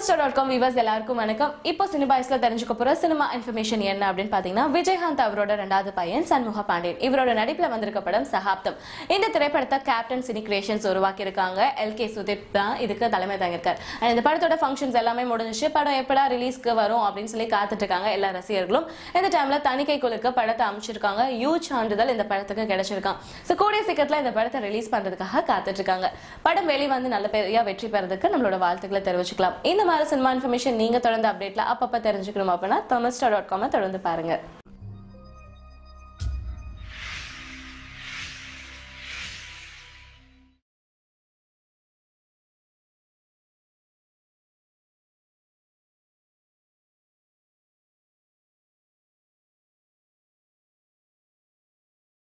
star dot com viewers எல்லாருக்கும் வணக்கம் இப்போ சினிபாய்ஸ்ல தெரிஞ்சுக்க போற சினிமா இன்ஃபர்மேஷன் என்ன அப்படின்னு பாத்தீங்கன்னா விஜயகாந்த் அவரோட ரெண்டாவது பையன் சண்முக பாண்டியன் இவரோட நடிப்புல வந்திருக்க படம் சகாப்தம் இந்த திரைப்படத்தை கேப்டன் சினி கிரியேஷன்ஸ் உருவாக்கி இருக்காங்க எல் கே சுதீப் தான் இதுக்கு தலைமை தாங்கியிருக்காரு And இந்த படத்தோட ஃபங்க்ஷன்ஸ் எல்லாமே முடிஞ்சிச்சு படம் எப்படா ரிலீஸ்க்கு வரும் அப்படின்னு சொல்லி காத்துட்டு இருக்காங்க எல்லா ரசிகர்களும் இந்த டைம்ல தணிக்கை குழுக்கு படத்தை அமைச்சிருக்காங்க யூ சான்றிதழ் இந்த படத்துக்கு கிடைச்சிருக்கான் ஸோ கூடிய சீக்கிரத்துல இந்த படத்தை ரிலீஸ் பண்றதுக்காக காத்துட்டு இருக்காங்க படம் வெளிவந்து நல்ல பெரியா வெற்றி பெறதுக்கு நம்மளோட வாழ்த்துக்களை தெரிவிச்சுக்கலாம் இந்த மாதிரி சினிமா இன்ஃபர்மேஷன் நீங்க தொடர்ந்து அப்டேட்ல அப்பப்ப தெரிஞ்சுக்கணும் அப்படின்னா தமிழ் ஸ்டார் டாட் காமை தொடர்ந்து பாருங்க